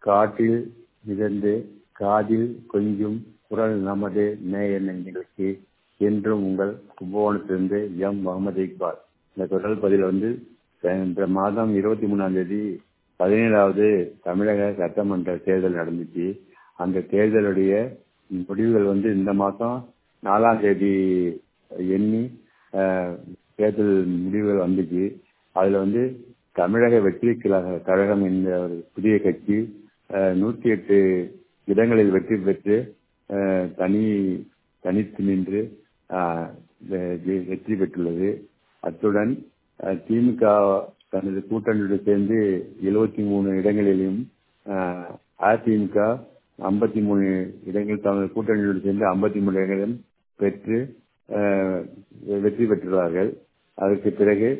காட்டில் மிதந்து காதில் கொஞ்சும் குரல் நமது நேய நெஞ்சங்களுக்கு என்றும் உங்கள் கும்பகோணத்திலிருந்து எம் முகமது இக்பால் இந்த குரல் பதில் வந்து சென்ற மாதம் இருபத்தி மூணாம் தேதி பதினேழாவது தமிழக சட்டமன்ற தேர்தல் நடந்துச்சு அந்த தேர்தலுடைய முடிவுகள் வந்து இந்த மாதம் நாலாம் தேதி எண்ணி தேர்தல் முடிவுகள் வந்துச்சு அதுல வந்து தமிழக வெற்றி கழக கழகம் என்ற ஒரு புதிய கட்சி நூத்தி எட்டு இடங்களில் வெற்றி பெற்று தனி தனித்து நின்று வெற்றி பெற்றுள்ளது அத்துடன் திமுக தனது கூட்டணியுடன் சேர்ந்து எழுபத்தி மூணு இடங்களிலும் அதிமுக ஐம்பத்தி மூணு இடங்கள் தனது கூட்டணியுடன் சேர்ந்து ஐம்பத்தி மூணு இடங்களும் பெற்று வெற்றி பெற்றுள்ளார்கள் அதற்கு பிறகு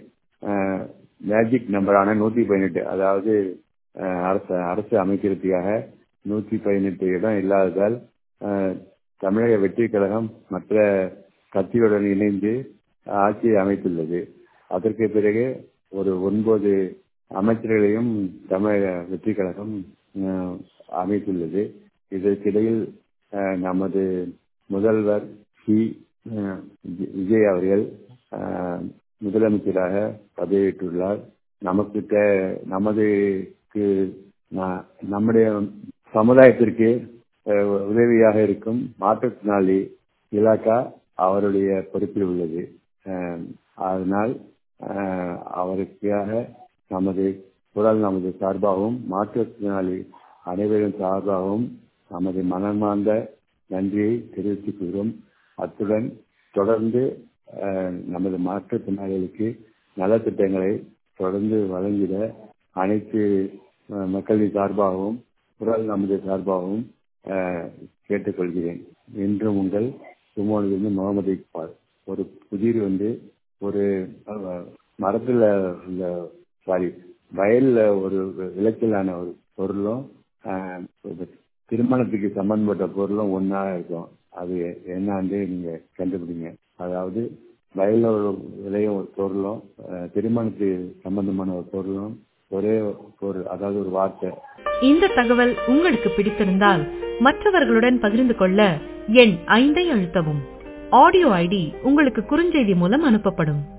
மேஜிக் நம்பரான நூத்தி பதினெட்டு அதாவது அரசு அரசு அமைக்கிறதுக்காக நூத்தி பதினெட்டு இடம் இல்லாததால் தமிழக வெற்றி கழகம் மற்ற கட்சிகளுடன் இணைந்து ஆட்சியை அமைத்துள்ளது அதற்கு பிறகு ஒரு ஒன்பது அமைச்சர்களையும் தமிழக வெற்றி கழகம் அமைத்துள்ளது இதற்கிடையில் நமது முதல்வர் சி விஜய் அவர்கள் முதலமைச்சராக பதவியேற்றுள்ளார் நமக்கு நமதுக்கு நம்முடைய சமுதாயத்திற்கு உதவியாக இருக்கும் மாற்றுத்திறனாளி இலாக்கா அவருடைய பொறுப்பில் உள்ளது அதனால் அவருக்காக நமது குரல் நமது சார்பாகவும் மாற்றுத்திறனாளி அனைவரின் சார்பாகவும் நமது மனமார்ந்த நன்றியை தெரிவித்துக் கொள்கிறோம் அத்துடன் தொடர்ந்து நமது மாற்றுத்திறனாளிகளுக்கு நலத்திட்டங்களை தொடர்ந்து வழங்கிட அனைத்து மக்களின் சார்பாகவும் குரல் நமது சார்பாகவும் கேட்டுக்கொள்கிறேன் என்றும் உங்கள் கும்போனிலிருந்து முகமது இக்பால் ஒரு புதிர் வந்து ஒரு மரத்துல உள்ள சாரி வயல்ல ஒரு விளைச்சலான ஒரு பொருளும் திருமணத்துக்கு சம்பந்தப்பட்ட பொருளும் ஒன்னா இருக்கும் அது என்னான்னு நீங்க கண்டுபிடிங்க அதாவது வயல்ல ஒரு விளையும் ஒரு பொருளும் திருமணத்துக்கு சம்பந்தமான ஒரு பொருளும் ஒரே ஒரு அதாவது ஒரு வார்த்தை இந்த தகவல் உங்களுக்கு பிடித்திருந்தால் மற்றவர்களுடன் பகிர்ந்து கொள்ள எண் ஐந்தை அழுத்தவும் ஆடியோ ஐடி உங்களுக்கு குறுஞ்செய்தி மூலம் அனுப்பப்படும்